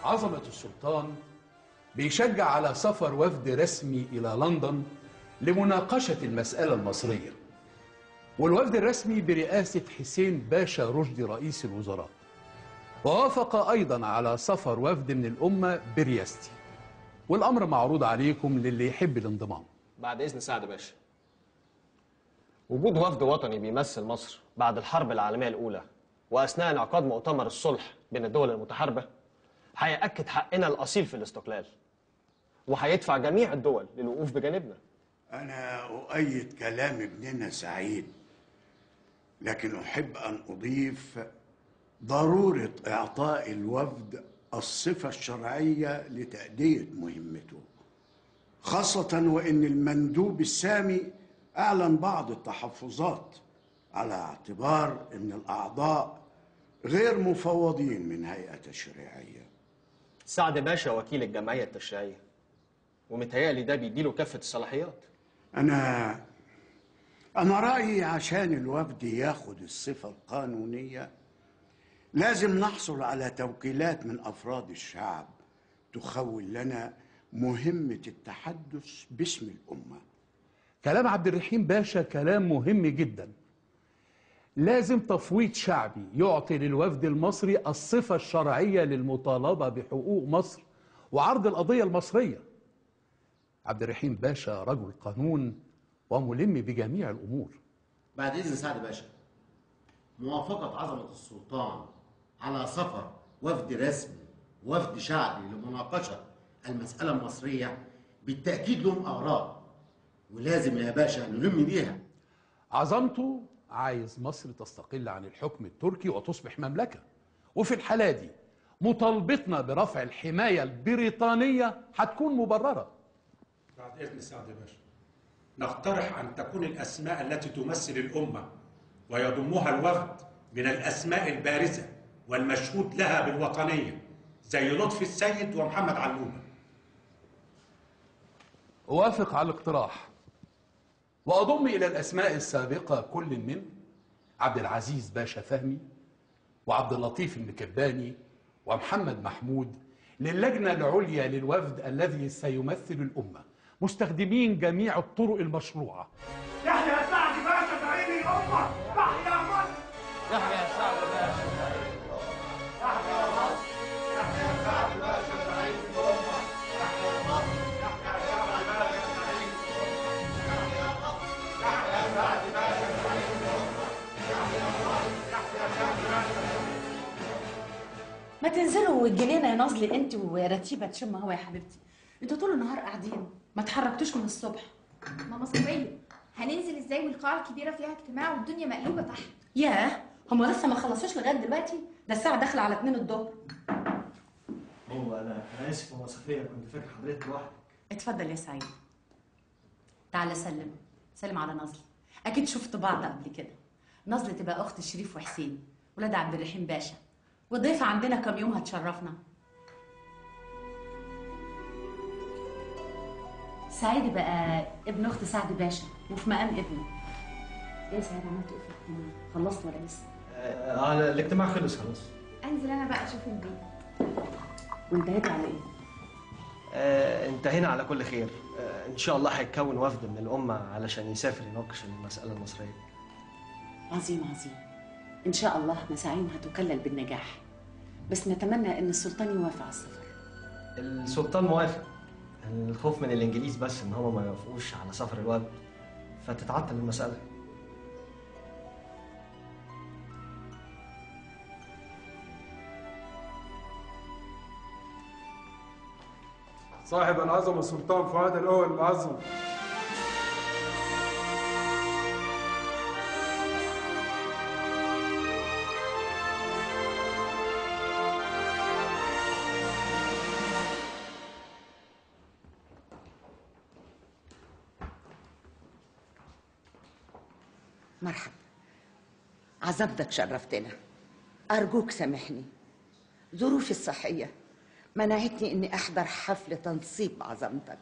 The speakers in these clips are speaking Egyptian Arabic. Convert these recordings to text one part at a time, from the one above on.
عظمة السلطان بيشجع على سفر وفد رسمي إلى لندن لمناقشة المسألة المصرية والوفد الرسمي برئاسة حسين باشا رشدي رئيس الوزراء ووافق أيضا على سفر وفد من الأمة برياستي والأمر معروض عليكم للي يحب الانضمام بعد اذن سعد باشا وجود وفد وطني بيمثل مصر بعد الحرب العالميه الاولى واثناء انعقاد مؤتمر الصلح بين الدول المتحاربه هيأكد حقنا الاصيل في الاستقلال وهيدفع جميع الدول للوقوف بجانبنا أنا أؤيد كلام ابننا سعيد لكن أحب أن أضيف ضرورة إعطاء الوفد الصفة الشرعية لتأدية مهمته خاصة وإن المندوب السامي أعلن بعض التحفظات على اعتبار أن الأعضاء غير مفوضين من هيئة تشريعية سعد باشا وكيل الجمعيه التشريعيه ومتهيألي ده بيديله كافه الصلاحيات أنا أنا رأيي عشان الوفد ياخد الصفة القانونية لازم نحصل على توكيلات من أفراد الشعب تخول لنا مهمة التحدث باسم الأمة كلام عبد الرحيم باشا كلام مهم جدا لازم تفويض شعبي يعطي للوفد المصري الصفة الشرعية للمطالبة بحقوق مصر وعرض القضية المصرية عبد الرحيم باشا رجل قانون وملم بجميع الأمور بعد إذن سعد باشا موافقة عظمة السلطان على سفر وفد رسمي وفد شعبي لمناقشة المسألة المصرية بالتأكيد لهم آراء ولازم يا باشا نلم بيها عظمته عايز مصر تستقل عن الحكم التركي وتصبح مملكة وفي الحالة دي مطالبتنا برفع الحماية البريطانية هتكون مبررة بعد إذن سعد باشا نقترح أن تكون الأسماء التي تمثل الأمة ويضمها الوفد من الأسماء البارزة والمشهود لها بالوطنية زي لطفي السيد ومحمد علومة أوافق على الاقتراح وأضم إلى الأسماء السابقة كل من عبد العزيز باشا فهمي وعبد اللطيف المكباني ومحمد محمود للجنة العليا للوفد الذي سيمثل الأمة مستخدمين جميع الطرق المشروعة يحيى سعد باشا زعيم الأمة تحيا مصر يحيى سعد باشا تحيا مصر يحيى سعد باشا زعيم الأمة تحيا مصر يحيى سعد باشا زعيم تحيا مصر يحيى سعد باشا زعيم الأمة تحيا مصر يحيى سعد باشا ما تنزلوا الجنينه يا نازلي انت ورتيبه تشم هوا يا حبيبتي انتوا طول النهار قاعدين ما تحركتوش من الصبح ماما صفية هننزل ازاي والقاعة الكبيرة فيها اجتماع والدنيا مقلوبة تحت ياه هما لسه ما خلصوش لغايه دلوقتي ده الساعه داخله على 2 الظهر هو انا انا اسف يا صفيه كنت فاكر حضرتك لوحدك اتفضل يا سعيد تعالى سلم سلم على نازلي اكيد شفت بعض قبل كده نازلي تبقى اخت شريف وحسين ولاد عبد الرحيم باشا وضيفه عندنا كام يوم هتشرفنا سعيد بقى ابن اخت سعد باشا وفي مقام ابنه ايه يا سعيد عملت ايه في الاجتماع خلصت ولا لسه آه الاجتماع خلص خلاص انزل انا بقى اشوف البيت وانتهيت على ايه آه انتهينا على كل خير آه ان شاء الله هيتكون وفد من الامه علشان يسافر يناقش المساله المصريه عظيم عظيم ان شاء الله مساعيهم هتكلل بالنجاح بس نتمنى ان السلطان يوافق على السفر السلطان موافق الخوف من الانجليز بس ان هم ما يوافقوش على سفر الوفد فتتعطل المساله صاحب العظمة السلطان فؤاد الأول الأعظم مرحبا عزمتك شرفتنا أرجوك سامحني ظروفي الصحية منعتني إني أحضر حفل تنصيب عظمتك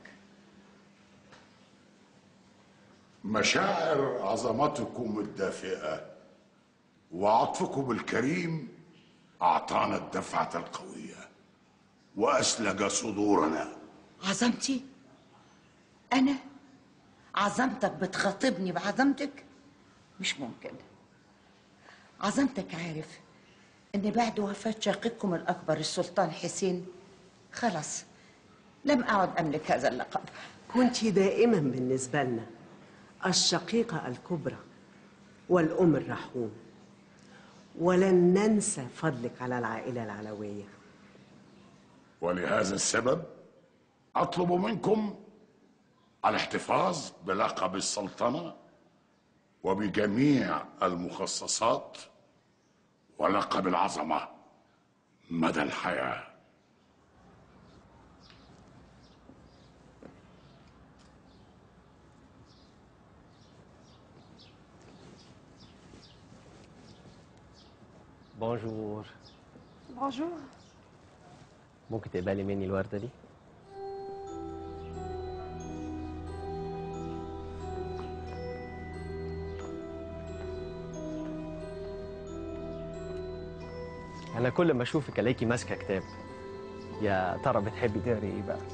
مشاعر عظمتكم الدافئة وعطفكم الكريم أعطانا الدفعة القوية وأسلج صدورنا عظمتي أنا عظمتك بتخاطبني بعظمتك مش ممكن عظمتك عارف إن بعد وفاة شقيقكم الأكبر السلطان حسين خلاص لم أعد أملك هذا اللقب كنت دائما بالنسبة لنا الشقيقة الكبرى والأم الرحوم ولن ننسى فضلك على العائلة العلوية ولهذا السبب أطلب منكم الاحتفاظ بلقب السلطنة وبجميع المخصصات ولقب العظمة مدى الحياه بونجور بونجور ممكن تقبلي مني الوردة دي؟ أنا كل ما أشوفك ألاقيكي ماسكة كتاب يا ترى بتحبي تقري إيه بقى؟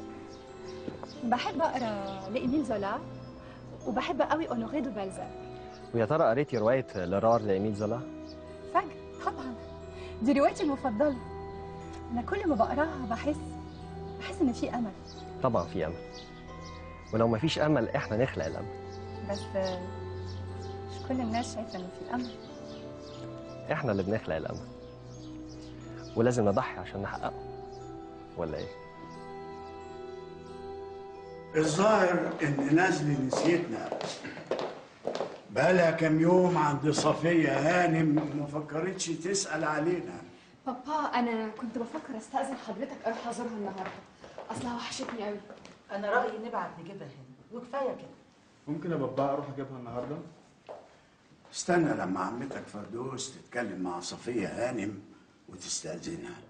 بحب اقرا لإيميل زولا وبحب قوي اونوري دو بالزاك ويا ترى قريتي رواية لرار لإيميل زولا؟ فجر طبعا دي روايتي المفضله انا كل ما بقراها بحس بحس ان في امل طبعا في أمل ولو ما فيش أمل إحنا نخلق الأمل بس مش كل الناس شايفه ان في امل إحنا اللي بنخلق الأمل ولازم نضحي عشان نحققه ولا إيه؟ الظاهر ان نازلي نسيتنا بقالها كام يوم عند صفية هانم ما فكرتش تسأل علينا بابا انا كنت بفكر استاذن حضرتك اروح ازورها النهارده اصلها وحشتني قوي أنا رأيي نبعت نجيبها هنا وكفاية كده ممكن يا بابا اروح اجيبها النهارده استنى لما عمتك فردوس تتكلم مع صفية هانم وتستأذنها